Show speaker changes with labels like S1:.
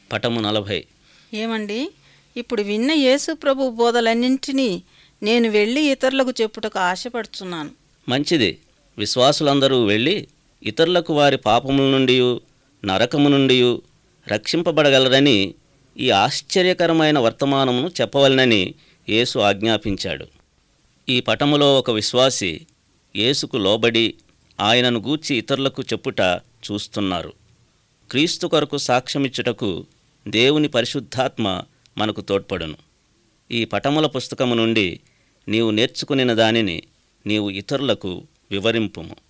S1: పటము నలభై
S2: ఏమండి ఇప్పుడు విన్న యేసు ప్రభు బోధలన్నింటినీ నేను వెళ్ళి ఇతరులకు చెప్పుటకు ఆశపడుచున్నాను
S1: మంచిది విశ్వాసులందరూ వెళ్ళి ఇతరులకు వారి పాపముల నుండి నరకము నుండి రక్షింపబడగలరని ఈ ఆశ్చర్యకరమైన వర్తమానమును చెప్పవలనని యేసు ఆజ్ఞాపించాడు ఈ పటములో ఒక విశ్వాసి యేసుకు లోబడి ఆయనను గూర్చి ఇతరులకు చెప్పుట చూస్తున్నారు క్రీస్తు కొరకు సాక్ష్యమిచ్చుటకు దేవుని పరిశుద్ధాత్మ మనకు తోడ్పడును ఈ పటముల పుస్తకము నుండి నీవు నేర్చుకునిన దానిని నీవు ఇతరులకు వివరింపుము